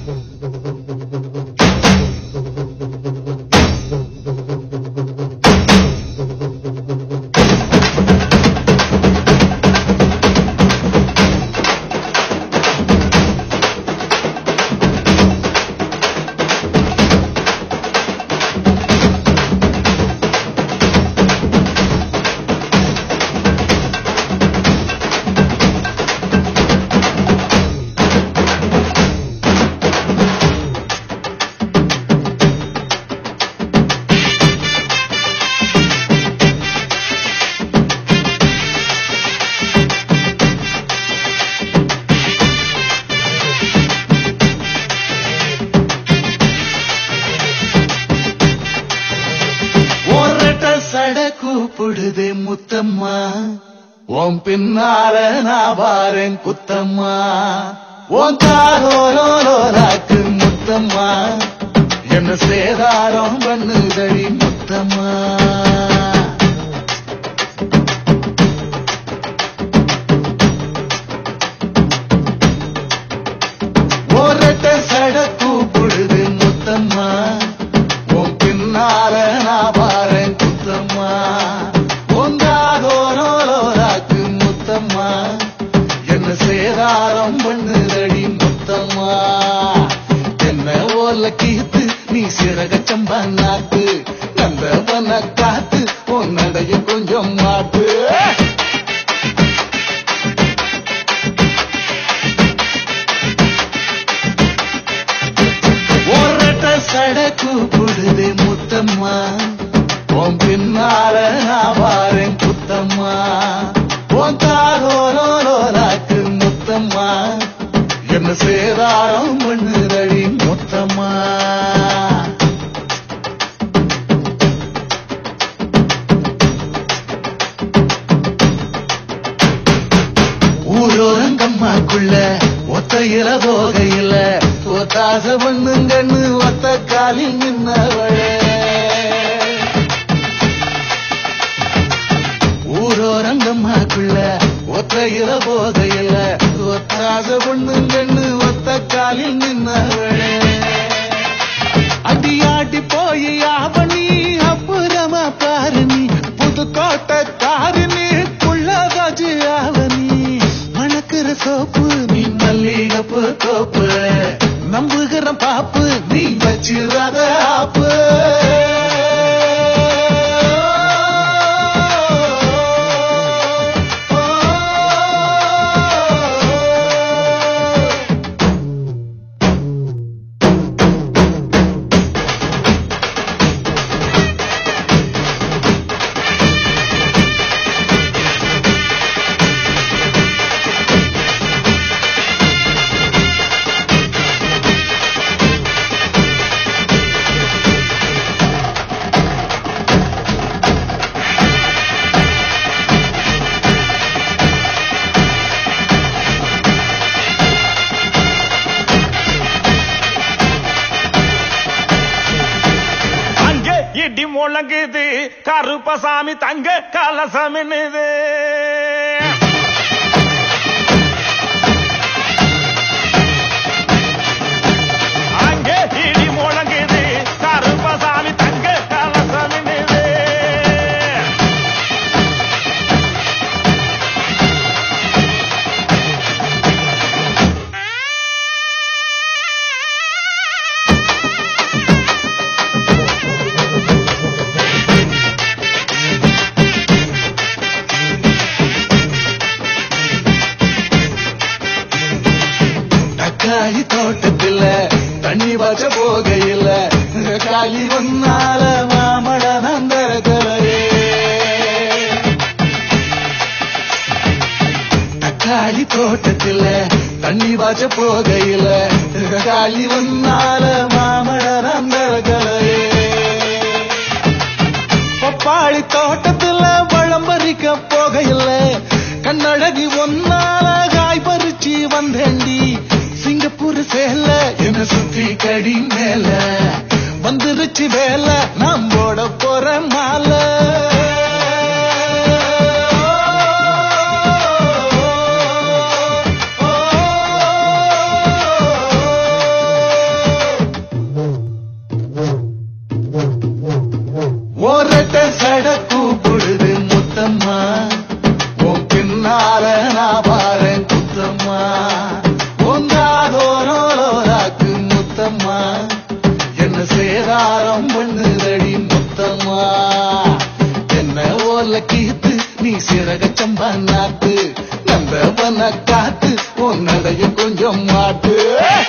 ஒரட்ட சட கூப்பிடுதே முத்தம்மா உன் பின்னால நான் பாரேன் குத்தம்மா உன் தாரோரோராக்கு முத்தம்மா என்ன சேதாரம் பண்ணுதடி முத்தம்மா ஒரட்ட சட கூப்பிடுது முத்தம்மா உன் பின்னால நான் பாரேன் குத்தம்மா ஒன்றாகோரோராக்கு முத்தம்மா என்ன சேதாரம் பண்ணுதடி முத்தம்மா என்ன ஓல கீத்து நீ சிறக சம்பன்னாக்கு நந்தவன காத்து உன் நடைய கொஞ்சம் மாட்டு ஒரட்ட சட கூப்பிடுது முத்தம்மா உன் பின்னால நான் பாரேன் குத்தம்மா உன் தாரோரோராக்கு முத்தம்மா என்ன சேதாரம் பண்ணுதடி முத்தம்மா ஊரோரங்கம்மாக்குள்ள ஒத்தையில போகையில ஒத்தாச பண்ணுங்கன்னு ஒத்த காலில் நின்னவளே ஊரோரங்கம்மாக்குள்ள ஒத்தையில போகையில ஒத்தாச பண்ணுங்கன்னு ஒத்த காலில் நின்னவளே அடியாடி போய் ஆவணி அப்புறமா பாரு நீ புதுக்கோட்டை காரு நீ புள்ளதாஜு ஆவணி மணக்கிற சோப்பு நீ மல்லிகப்பு தோப்பு நம்புகிற பாப்பு நீ வச்சிடாத ஆப்பு அங்கே இடி முழங்குது கருப்பசாமி தங்க கலசமின்னுது அங்கே இடி முழங்குது கருப்பசாமி தங்க கலசமின்னுது தக்காளி தோட்டத்துல தண்ணி வச்ச போகையில காலி ஒன்னால மாமழ நந்தரகலையே தக்காளி தோட்டத்துல தண்ணி வச்ச போகையில காலி ஒன்னால மாமழ நந்தரகலையே பப்பாளி தோட்டத்துல பழம் பறிக்க போகையில கண்ணழகி ஒன்னால காய் பறிச்சு வந்தேண்டி சிங்கப்பூர் சேல என்ன சுத்தி கடி மேல வந்துருச்சு வேலை நாம் போட போற மாலை சிறக சம்பா நாத்து நந்தவன காத்து உன்னடைய கொஞ்சம் மாட்டு